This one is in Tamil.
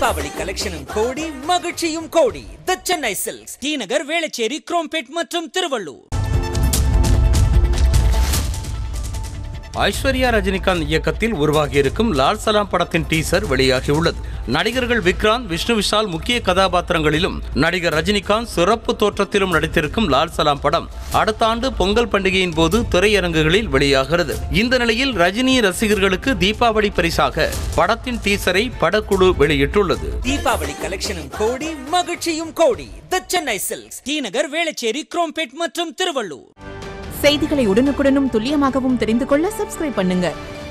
தீபாவளி கலெக்ஷனும் கோடி மகிழ்ச்சியும் கோடி the Chennai silks T Nagar Velachery Chromepet மற்றும் திருவள்ளூர் ஐஸ்வர்யா ரஜினிகாந்த் இயக்கத்தில் உருவாகியிருக்கும் லால் சலாம் படத்தின் டீசர் வெளியாகியுள்ளது நடிகர்கள் விக்ராந்த் விஷ்ணு விஷால் முக்கிய கதாபாத்திரங்களிலும் நடிகர் ரஜினிகாந்த் சிறப்பு தோற்றத்திலும் நடித்திருக்கும் லால் சலாம் படம் அடுத்த ஆண்டு பொங்கல் பண்டிகையின் போது திரையரங்குகளில் வெளியாகிறது இந்த நிலையில் ரஜினி ரசிகர்களுக்கு தீபாவளி பரிசாக படத்தின் டீசரை படக்குழு வெளியிட்டுள்ளது தீபாவளி கலெக்ஷனும் கோடி மகிழ்ச்சியும் கோடி the Chennai silks T Nagar Velachery Chromepet மற்றும் திருவள்ளூர் செய்திகளை உடனுக்குடனும் துல்லியமாகவும் தெரிந்து கொள்ள சப்ஸ்கிரைப் பண்ணுங்க